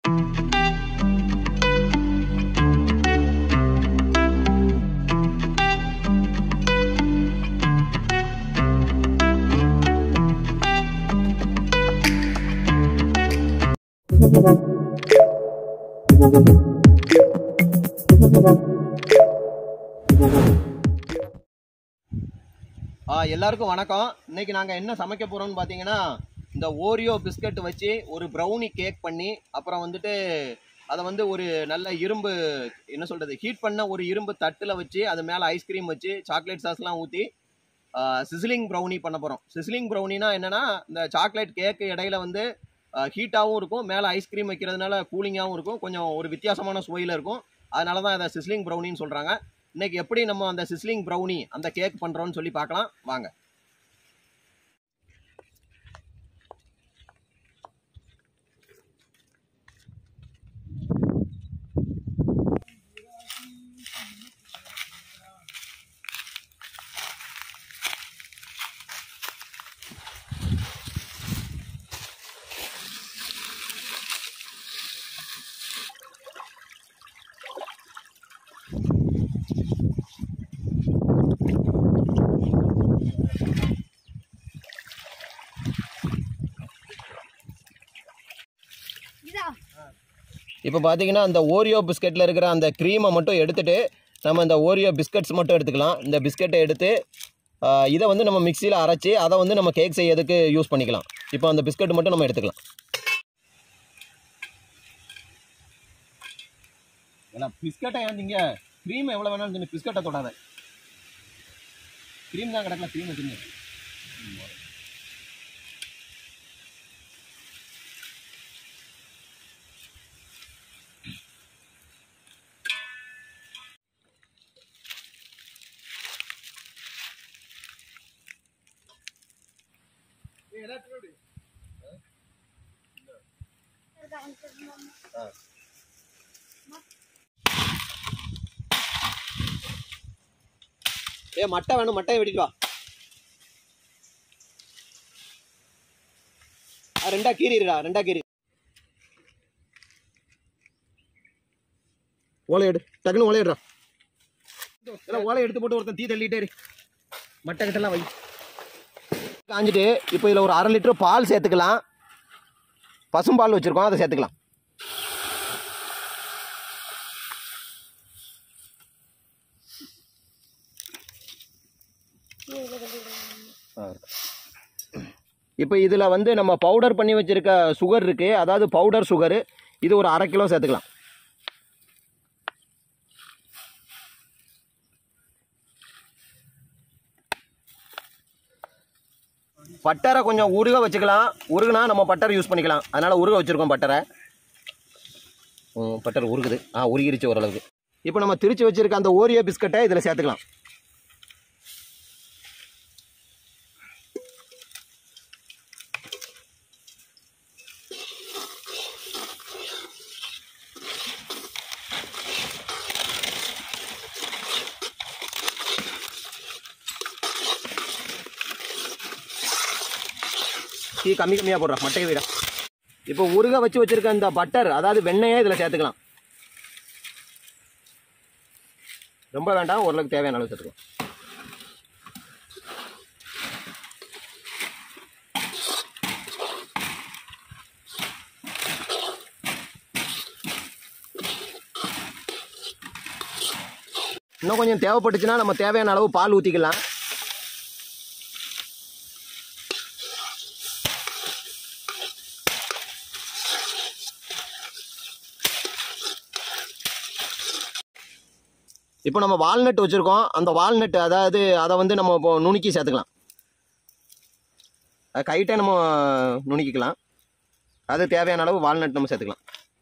ஆ எல்லாருக்கும் வணக்கம் இன்னைக்கு நாங்கள் என்ன சமைக்க போகிறோம்னு பார்த்தீங்கன்னா இந்த ஓரியோ பிஸ்கட் வச்சு ஒரு ப்ரௌனி கேக் பண்ணி அப்புறம் வந்துட்டு அதை வந்து ஒரு நல்ல இரும்பு என்ன சொல்கிறது ஹீட் பண்ண ஒரு இரும்பு தட்டில் வச்சு அது மேலே ஐஸ்கிரீம் வச்சு சாக்லேட் சாஸ்லாம் ஊற்றி சிசிலிங் ப்ரௌனி பண்ண போகிறோம் சிசிலிங் ப்ரௌனினா என்னென்னா இந்த சாக்லேட் கேக்கு இடையில வந்து ஹீட்டாகவும் இருக்கும் மேலே ஐஸ்கிரீம் வைக்கிறதுனால கூலிங்காகவும் இருக்கும் கொஞ்சம் ஒரு வித்தியாசமான சுவையில் இருக்கும் அதனால தான் அதை சிஸ்லிங் ப்ரௌனின்னு சொல்கிறாங்க இன்னைக்கு எப்படி நம்ம அந்த சிஸ்லிங் ப்ரௌனி அந்த கேக் பண்ணுறோம்னு சொல்லி பார்க்கலாம் வாங்க இப்போ பார்த்தீங்கன்னா அந்த ஓரியோ பிஸ்கட்டில் இருக்கிற அந்த க்ரீமை மட்டும் எடுத்துட்டு நம்ம இந்த ஓரியோ பிஸ்கட்ஸ் மட்டும் எடுத்துக்கலாம் இந்த பிஸ்கட்டை எடுத்து ஆ, இதை வந்து நம்ம மிக்சியில் அரைச்சி அதை வந்து நம்ம கேக் செய்யறதுக்கு யூஸ் பண்ணிக்கலாம் இப்போ அந்த பிஸ்கட் மட்டும் நம்ம எடுத்துக்கலாம் ஏன்னா பிஸ்கட்டை ஏன் நீங்கள் க்ரீம் எவ்வளோ வேணாலும் தின்னு பிஸ்கட்டை தொடாத க்ரீம் தான் கிடக்கல க்ரீமை தின்னு ஏ மட்டை வேணும் மட்டையை வெட்டிட்டு வா ஆ, ரெண்டா கீறிடுடா ரெண்டா கீறி ஓலை எடு டக்குன்னு ஓலை எடுறா எல்லாம் ஓலை எடுத்து போட்டு ஒருத்தன் தீ தள்ளிட்டே இரு மட்டை கிட்டலாம் வை காஞ்சிட்டு இப்போ இதில் ஒரு அரை லிட்டர் பால் சேர்த்துக்கலாம் பசும்பால் வச்சுருக்கோம் அதை சேர்த்துக்கலாம் இப்போ இதில் வந்து நம்ம பவுடர் பண்ணி வச்சிருக்க சுகர் இருக்கு அதாவது பவுடர் சுகரு இது ஒரு அரை கிலோ சேர்த்துக்கலாம் பட்டரை கொஞ்சம் உருக வச்சுக்கலாம் உருகுனா நம்ம பட்டர் யூஸ் பண்ணிக்கலாம் அதனால் உருக வச்சுருக்கோம் பட்டரை ம், பட்டர் உருகுது ஆ உருகிருச்சு ஓரளவுக்கு இப்போ நம்ம திரிச்சு வச்சிருக்க அந்த ஓரியோ பிஸ்கட்டை இதில் சேர்த்துக்கலாம் டீ கம்மி கம்மியாக போடுறா மட்டையை விட இப்போ உருக வச்சு வச்சிருக்க இந்த பட்டர் அதாவது வெண்ணெயே இதில் சேர்த்துக்கலாம் ரொம்ப வேண்டாம் ஓரளவுக்கு தேவையான அளவு சேர்த்துக்கலாம் இன்னும் கொஞ்சம் தேவைப்பட்டுச்சுன்னா நம்ம தேவையான அளவு பால் ஊற்றிக்கலாம் இப்போ நம்ம வால்நட் வச்சுருக்கோம் அந்த வால்நட் அதாவது அதை வந்து நம்ம இப்போ நுணுக்கி சேர்த்துக்கலாம் அது கைட்டே நம்ம நுணுக்கிக்கலாம் அது தேவையான அளவு வால்நட் நம்ம சேர்த்துக்கலாம்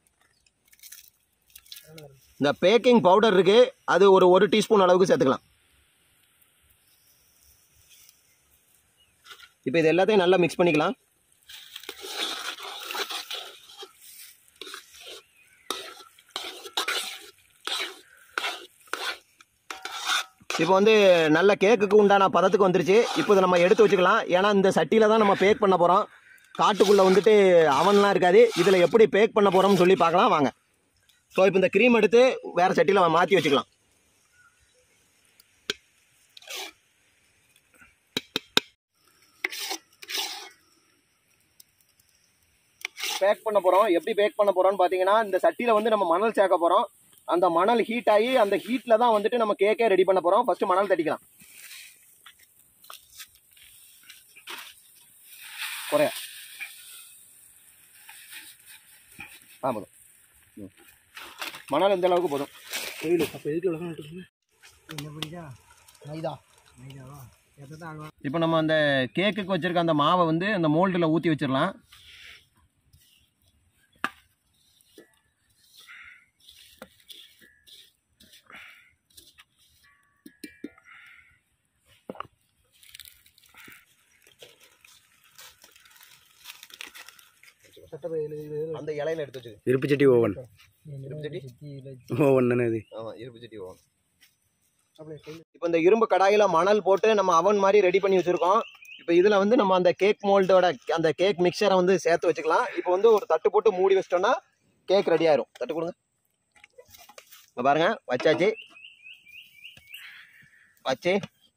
இந்த பேக்கிங் பவுடர் இருக்கு அது ஒரு ஒரு டீஸ்பூன் அளவுக்கு சேர்த்துக்கலாம் இப்போ இது எல்லாத்தையும் நல்லா மிக்ஸ் பண்ணிக்கலாம் இப்போ வந்து நல்ல கேக்குக்கு உண்டான பதத்துக்கு வந்துருச்சு இப்போ இதை நம்ம எடுத்து வச்சுக்கலாம் ஏன்னா இந்த சட்டியில் தான் நம்ம பேக் பண்ண போகிறோம் காட்டுக்குள்ளே வந்துட்டு அவன்லாம் இருக்காது இதில் எப்படி பேக் பண்ண போகிறோம்னு சொல்லி பார்க்கலாம் வாங்க ஸோ இப்போ இந்த க்ரீம் எடுத்து வேறு சட்டியில் மாற்றி வச்சுக்கலாம் பேக் பண்ண போகிறோம் எப்படி பேக் பண்ண போகிறோம்னு பார்த்தீங்கன்னா இந்த சட்டியில் வந்து நம்ம மணல் சேர்க்க போகிறோம் அந்த மணல் ஹீட் ஆகி அந்த ஹீட்டில் தான் வந்துட்டு நம்ம கேக்கே ரெடி பண்ண போகிறோம் ஃபஸ்ட்டு மணல் தட்டிக்கலாம் குறைய ஆ போதும் ம். மணல் இந்த அளவுக்கு போதும் அப்போ எதுக்கு உலகம் நட்டுருக்குங்க என்ன பண்ணிக்கா மைதா மைதாவா எதை தான் ஆகும் இப்போ நம்ம அந்த கேக்குக்கு வச்சிருக்க அந்த மாவை வந்து அந்த மோல்டில் ஊற்றி வச்சிடலாம் சட்டப்பையில் அந்த இலையில எடுத்து வச்சுக்க இருப்பு சட்டி ஓவன் ஓவன் தானே இது ஆமாம் இருப்பு சட்டி ஓவன் அப்படியே கையில் இப்போ இந்த இரும்பு கடாயில் மணல் போட்டு நம்ம அவன் மாதிரி ரெடி பண்ணி வச்சுருக்கோம் இப்போ இதில் வந்து நம்ம அந்த கேக் மோல்டோட அந்த கேக் மிக்சரை வந்து சேர்த்து வச்சுக்கலாம் இப்போ வந்து ஒரு தட்டு போட்டு மூடி வச்சிட்டோம்னா கேக் ரெடி ஆயிரும் தட்டு கொடுங்க இங்க பாருங்க வச்சாச்சு வச்சு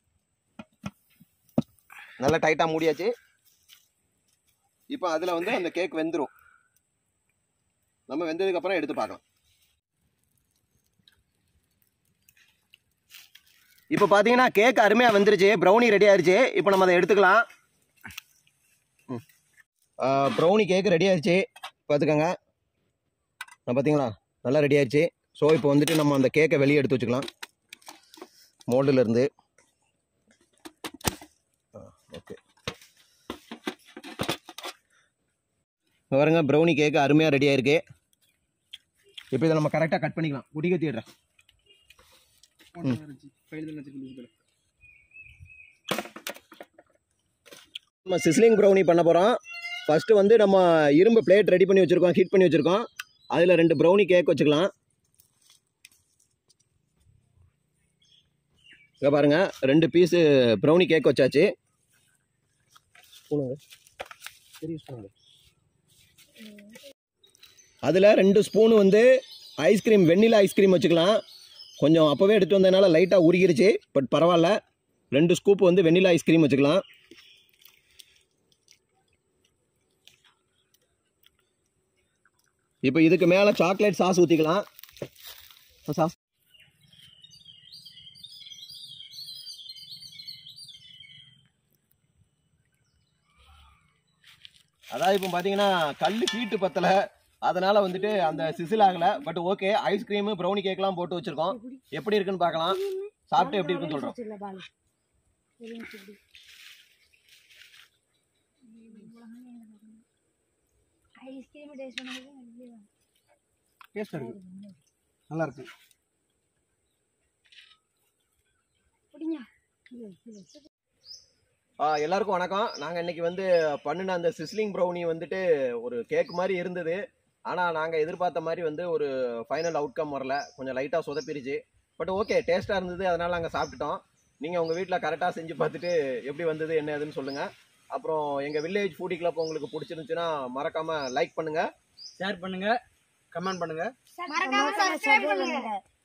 நல்லா டைட்டாக மூடியாச்சு இப்போ அதில் வந்து அந்த கேக் வெந்துடும் நம்ம வெந்ததுக்கப்புறம் எடுத்து பார்க்கலாம் இப்போ பார்த்தீங்கன்னா கேக் அருமையாக வந்துருச்சு ப்ரௌனி ரெடி ஆயிருச்சு இப்போ நம்ம அதை எடுத்துக்கலாம் ப்ரௌனி கேக் ரெடி ஆயிருச்சு பார்த்துக்கோங்க நான் பார்த்தீங்களா நல்லா ரெடி ஆயிருச்சு ஸோ இப்போ வந்துட்டு நம்ம அந்த கேக்கை வெளியே எடுத்து வச்சுக்கலாம் மோல்டுல இருந்து ஓகே பாருங்க ப்ரௌனி கேக்கு அருமையாக ரெடி ஆயிருக்கு இப்போ இதை நம்ம கரெக்டாக கட் பண்ணிக்கலாம் குடி கத்திடுறேன் கையில் தான் வச்சுட்டு நம்ம சிஸ்லிங் ப்ரௌனி பண்ண போகிறோம் ஃபஸ்ட்டு வந்து நம்ம இரும்பு பிளேட் ரெடி பண்ணி வச்சுருக்கோம் ஹீட் பண்ணி வச்சுருக்கோம் அதில் ரெண்டு ப்ரௌனி கேக் வச்சுக்கலாம் இங்கே பாருங்கள் ரெண்டு பீஸு ப்ரௌனி கேக் வச்சாச்சு ஸ்பூனுங்க பெரிய ஸ்பூனுங்க அதில் ரெண்டு ஸ்பூனு வந்து ஐஸ்கிரீம் வெண்ணிலா ஐஸ்கிரீம் வச்சுக்கலாம் கொஞ்சம் அப்போவே எடுத்து வந்ததுனால லைட்டாக உருகிருச்சு பட் பரவாயில்ல ரெண்டு ஸ்கூப் வந்து வெண்ணிலா ஐஸ்கிரீம் வச்சுக்கலாம் இப்போ இதுக்கு மேலே சாக்லேட் சாஸ் ஊற்றிக்கலாம் சாஸ் அதாவது இப்போ பார்த்தீங்கன்னா கல் ஹீட்டு பத்தலை அதனால வந்துட்டு அந்த சிசில் ஆகலை பட் ஓகே ஐஸ்கிரீமு ப்ரௌனி கேக்லாம் போட்டு வச்சிருக்கோம் எப்படி இருக்குன்னு பார்க்கலாம் சாப்பிட்டு எப்படி இருக்குன்னு சொல்கிறோம் ஐஸ்கிரீம் டேஸ்ட் பண்ணது டேஸ்ட்டாக இருக்கு நல்லா இருக்கு பிடிங்க ஆ, எல்லாருக்கும் வணக்கம் நாங்கள் இன்னைக்கு வந்து பண்ணின அந்த சிஸ்லிங் ப்ரௌனி வந்துட்டு ஒரு கேக் மாதிரி இருந்தது ஆனால் நாங்கள் எதிர்பார்த்த மாதிரி வந்து ஒரு ஃபைனல் அவுட்கம் வரல கொஞ்சம் லைட்டாக சொதப்பிருச்சு பட் ஓகே டேஸ்ட்டாக இருந்தது அதனால் நாங்கள் சாப்பிட்டுட்டோம் நீங்கள் உங்கள் வீட்டில் கரெக்டாக செஞ்சு பார்த்துட்டு எப்படி வந்தது என்ன ஏதுன்னு சொல்லுங்கள் அப்புறம் எங்கள் வில்லேஜ் ஃபூடி கிளப் உங்களுக்கு பிடிச்சிருந்துச்சுன்னா மறக்காமல் லைக் பண்ணுங்கள் ஷேர் பண்ணுங்க கமெண்ட் பண்ணுங்க மறக்காம சப்ஸ்கிரைப் பண்ணுங்க